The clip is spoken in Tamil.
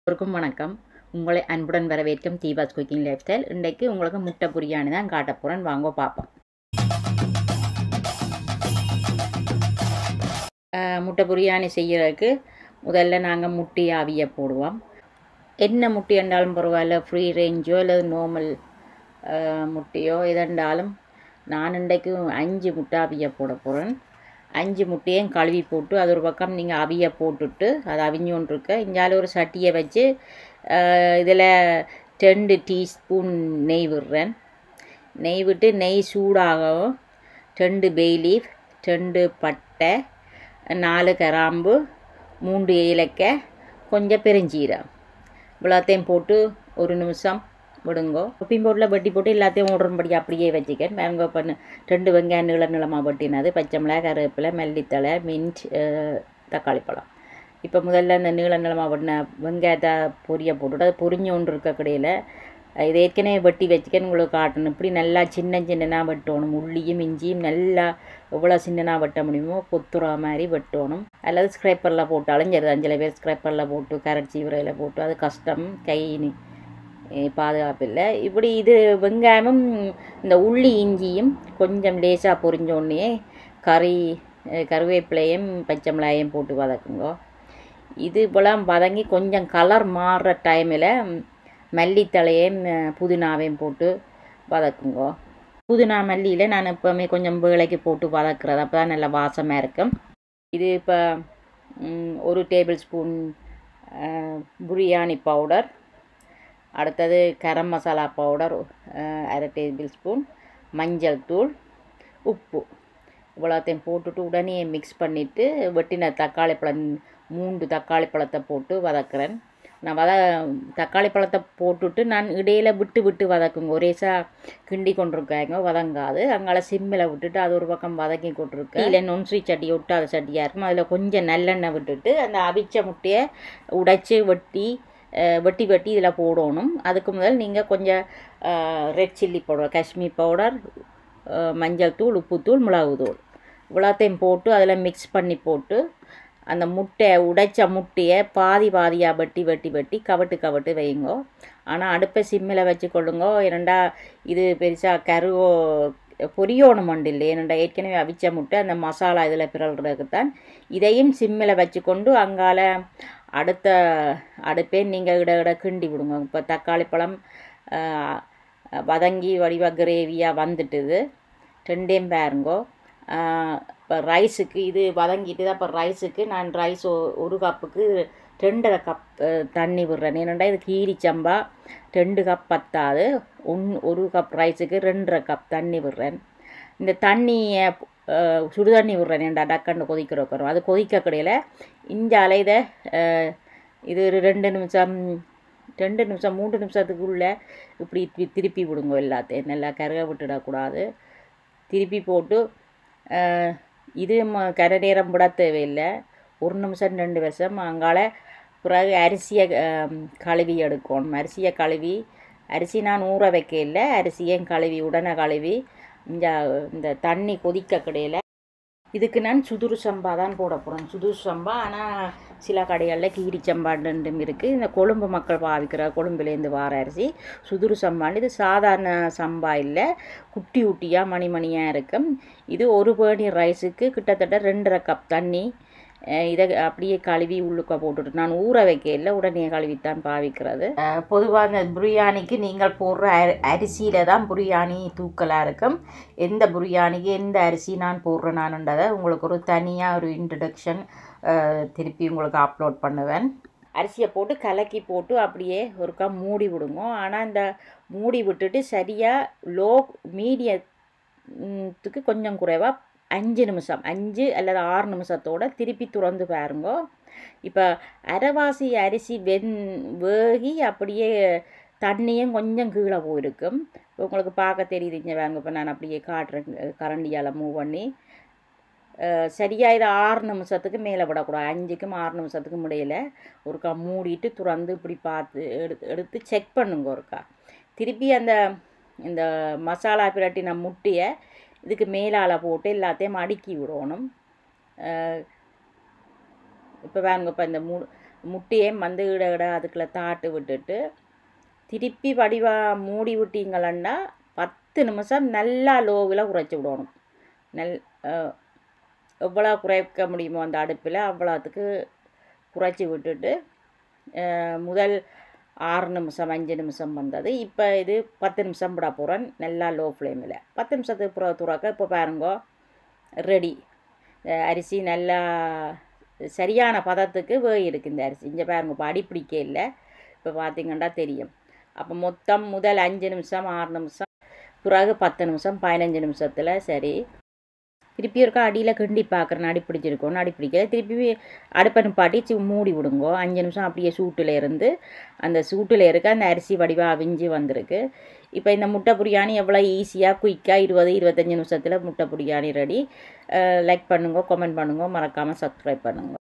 எல்லோருக்கும் வணக்கம் உங்களை அன்புடன் வரவேற்கும் தீபாஸ் குக்கிங் லைஃப் ஸ்டைல் இன்றைக்கு உங்களுக்கு முட்டை பிரியாணி தான் காட்ட போகிறேன் வாங்க பார்ப்போம் அஹ், முட்டை பிரியாணி செய்கிறதுக்கு முதல்ல நாங்கள் முட்டி ஆவியை போடுவோம் என்ன முட்டி என்றாலும் பரவாயில்ல ஃப்ரீ ரேஞ்சோ அல்லது நார்மல் முட்டையோ எதென்றாலும் நான் இன்றைக்கு அஞ்சு முட்டை அவிய போட போகிறேன் அஞ்சு முட்டையும் கழுவி போட்டு அது ஒரு பக்கம் நீங்கள் அவிய போட்டுட்டு அது அவிஞ்சோன்னு இருக்க இங்கால ஒரு சட்டியை வச்சு இதில் ரெண்டு டீஸ்பூன் நெய் விடுறேன் நெய் விட்டு நெய் சூடாகவும் ரெண்டு பெய்லீஃப் ரெண்டு பட்டை நாலு கிராம்பு மூன்று ஏலக்காய் கொஞ்சம் பெருஞ்சீரகம் இவ்வளோத்தையும் போட்டு ஒரு நிமிஷம் விடுங்கோ உப்பின் போட்டில் வெட்டி போட்டு எல்லாத்தையும் ஓடுறபடி அப்படியே வச்சுக்கேன் மேங்கோ பண்ணு ரெண்டு வெங்காயம் நீள நிலமாக வெட்டினது பச்சை மிளகாய் கருவேப்பிலை மல்லித்தழை மின்ட் அஹ், தக்காளி பழம் இப்போ முதல்ல இந்த நீள நிலமாக வெட்டின வெங்காயத்தை பொரிய போட்டுட்டு அது பொரிஞ்சு ஒன்று இருக்க கடையில் இது ஏற்கனவே வெட்டி வச்சுக்கன்னு உங்களுக்கு காட்டணும் இப்படி நல்லா சின்ன சின்னதாக வெட்டணும் உள்ளியும் இஞ்சியும் நல்லா எவ்வளோ சின்னதாக வெட்ட முடியுமோ கொத்துறா மாதிரி வெட்டணும் அல்லது ஸ்க்ரைப்பரில் போட்டாலும் சரி அஞ்சு பேர் ஸ்க்ரைப்பரில் போட்டு கரட் சீவரையில் போட்டு அது கஷ்டம் கை நி- eh, பாதுகாப்பு இல்லை இப்படி இது வெங்காயமும் இந்த உள்ளி இஞ்சியும் கொஞ்சம் லேசாக பொரிஞ்ச உடனே கறி eh, கருவேப்பிலையும் பச்சை மிளகாயும் போட்டு வதக்குங்க இது இப்போலாம் வதங்கி கொஞ்சம் கலர் மாறுற டைமில் மல்லித்தழையும் அஹ், புதினாவையும் போட்டு வதக்குங்க புதினா மல்லியில் நான் எப்போவுமே கொஞ்சம் வேலைக்கு போட்டு வதக்குறது அப்போ தான் நல்லா வாசமாக இருக்கும் இது இப்போ ம், ஒரு டேபிள் ஸ்பூன் பிரியாணி பவுடர் அடுத்தது கரம் மசாலா பவுடர் அஹ், அரை டேபிள் ஸ்பூன் மஞ்சள் தூள் உப்பு இவ்வளோத்தையும் போட்டுட்டு உடனே மிக்ஸ் பண்ணிவிட்டு வெட்டின தக்காளி பழம் மூன்று தக்காளி பழத்தை போட்டு வதக்குறேன் நான் வத தக்காளி பழத்தை போட்டுட்டு நான் இடையில விட்டு விட்டு வதக்குங்க ஒரேசா கிண்டி கொண்டிருக்காங்க வதங்காது அங்கால சிம்மில் விட்டுட்டு அது ஒரு பக்கம் வதக்கி கொண்டிருக்கேன் இல்லை நொன்ஸ்ரீ சட்டி ஒட்டாத சட்டியாக இருக்கும் அதில் கொஞ்சம் நல்லெண்ணெய் விட்டுட்டு அந்த அவிச்ச முட்டையை உடைச்சி வெட்டி அஹ், வெட்டி வெட்டி இதில் போடணும் அதுக்கு முதல் நீங்கள் கொஞ்சம் red chilli powder Kashmir powder அஹ், மஞ்சள் தூள் உப்புத்தூள் மிளகுத்தூள் இவ்வளோத்தையும் போட்டு அதில் மிக்ஸ் பண்ணி போட்டு அந்த முட்டையை உடைச்ச முட்டையை பாதி பாதியாக வெட்டி வெட்டி வெட்டி கவட்டு கவட்டு வையுங்கோ ஆனால் அடுப்பை சிம்மில் வச்சு கொள்ளுங்கோ ஏனண்டா இது பெருசாக கருவோ பொரியோணும் மண்டு இல்லை ஏனண்டா ஏற்கனவே அவிச்ச முட்டை அந்த மசாலா இதில் பிறல்றதுக்கு தான் இதையும் சிம்மில் வச்சுக்கொண்டு அங்கால அடுத்த அடுப்பே நீங்கள் இட இட கிண்டி விடுங்க இப்போ தக்காளி பழம் ஆஹ், வதங்கி வடிவ கிரேவியாக வந்துட்டுது ரெண்டையும் பாருங்கோ இப்போ ரைஸுக்கு இது வதங்கிட்டு தான் இப்போ ரைஸுக்கு நான் ரைஸ் ஒரு கப்புக்கு ரெண்டரை கப் அஹ், தண்ணி விடுறேன் ஏன்னா இது கீரி சம்பா ரெண்டு கப் பத்தாது ஒன் ஒரு கப் ரைஸுக்கு ரெண்டரை கப் தண்ணி விடுறேன் இந்த தண்ணியை அஹ், சுடு தண்ணி விடுறேன் ஏன்டா டக்குன்னு கொதிக்கிற உட்காரும் அது கொதிக்க கடையில் இந்த அலைத இது ஒரு ரெண்டு நிமிஷம் ரெண்டு நிமிஷம் மூன்று நிமிஷத்துக்குள்ளே இப்படி தி- திருப்பி விடுங்க எல்லாத்தையும் நல்லா கருக விட்டுடக்கூடாது திருப்பி போட்டு அஹ், இது ம- கரை நேரம் விட தேவையில்லை ஒரு நிமிஷம் ரெண்டு வருஷம் அங்கால பிறகு அரிசியை அஹ், கழுவி எடுக்கணும் அரிசியை கழுவி அரிசி நான் ஊற வைக்க இல்லை அரிசியும் கழுவி உடனே கழுவி இந்த இந்த தண்ணி கொதிக்க கடையில் இதுக்கு நான் சுதுரு சம்பா தான் போட போகிறேன் சுதுரு சம்பா ஆனால் சில கடைகளில் கீரி சம்பாண்டும் இருக்குது இந்த கொழும்பு மக்கள் பாவிக்கிற கொழும்புலேருந்து வார அரிசி சுதுரு சம்பான்னு இது சாதாரண சம்பா இல்லை குட்டி குட்டியாக மணி மணியாக இருக்கும் இது ஒரு பேணி ரைஸுக்கு கிட்டத்தட்ட ரெண்டரை கப் தண்ணி அஹ் இதை அப்படியே கழுவி உள்ளுக்க போட்டுட்டு நான் ஊற வைக்கல உடனே கழுவித்தான் பாவிக்கிறது பொதுவாக இந்த பிரியாணிக்கு நீங்கள் போடுற அரி அரிசியில் தான் பிரியாணி தூக்கலாக இருக்கும் எந்த பிரியாணிக்கு எந்த அரிசி நான் போடுறேன் நானுன்றதை உங்களுக்கு ஒரு தனியாக ஒரு இன்ட்ரடக்ஷன் திருப்பி உங்களுக்கு அப்லோட் பண்ணுவேன் அரிசியை போட்டு கலக்கி போட்டு அப்படியே ஒருக்கா மூடி விடுங்க ஆனால் இந்த மூடி விட்டுட்டு சரியாக லோ மீடியத்துக்கு கொஞ்சம் குறைவாக அஞ்சு நிமிஷம் அஞ்சு அல்லது ஆறு நிமிஷத்தோட திருப்பி திறந்து பாருங்க இப்போ அரைவாசி அரிசி வெந் வேகி அப்படியே தண்ணியும் கொஞ்சம் கீழே போயிருக்கும் இப்போ உங்களுக்கு பார்க்க தெரியுதுங்க வாங்க இப்போ நான் அப்படியே காட்டுறேன் கரண்டியால் மூவ் பண்ணி அஹ், சரியா இது ஆறு நிமிஷத்துக்கு மேலே விடக்கூடாது அஞ்சுக்கும் ஆறு நிமிஷத்துக்கும் இடையில ஒருக்கா மூடிட்டு துறந்து இப்படி பார்த்து எடுத்து எடுத்து செக் பண்ணுங்க ஒருக்கா திருப்பி அந்த இந்த மசாலா பிரட்டின முட்டையை இதுக்கு மேலால் போட்டு எல்லாத்தையும் அடுக்கி விடணும் இப்போ பாருங்க இப்போ இந்த மூ முட்டையும் வந்து இட இட அதுக்குள்ள தாட்டு விட்டுட்டு திருப்பி வடிவா மூடி விட்டீங்களன்னா பத்து நிமிஷம் நல்லா லோவில் குறைச்சி விடணும் நல் அஹ், எவ்வளோ குறைக்க முடியுமோ அந்த அடுப்பில் அவ்வளோத்துக்கு குறைச்சி விட்டுட்டு அஹ், முதல் ஆறு நிமிஷம் அஞ்சு நிமிஷம் வந்தது இப்போ இது பத்து நிமிஷம் விட போகிறேன் நல்லா லோ ஃப்ளேமில் பத்து நிமிஷத்துக்கு புற துறக்க இப்போ பாருங்கோ ரெடி அரிசி நல்லா சரியான பதத்துக்கு வேக இருக்கு இந்த அரிசி இங்கே பாருங்க இப்போ அடி பிடிக்க இல்லை இப்போ பார்த்தீங்கன்னா தெரியும் அப்போ மொத்தம் முதல் அஞ்சு நிமிஷம் ஆறு நிமிஷம் பிறகு பத்து நிமிஷம் பதினஞ்சு நிமிஷத்தில் சரி திருப்பி இருக்கா அடியில் கிண்டி பார்க்குறேன் அடி பிடிச்சிருக்கோன்னு அடி பிடிக்கல திருப்பி அடுப்பை நிப்பாட்டி சி மூடி விடுங்கோ அஞ்சு நிமிஷம் அப்படியே சூட்டில் இருந்து அந்த சூட்டில் இருக்க அந்த அரிசி வடிவாக அவிஞ்சு வந்திருக்கு இப்போ இந்த முட்டை பிரியாணி எவ்வளோ ஈஸியாக குயிக்காக இருபது இருபத்தஞ்சி நிமிஷத்தில் முட்டை பிரியாணி ரெடி லைக் பண்ணுங்க கமெண்ட் பண்ணுங்க மறக்காமல் சப்ஸ்கிரைப் பண்ணுங்க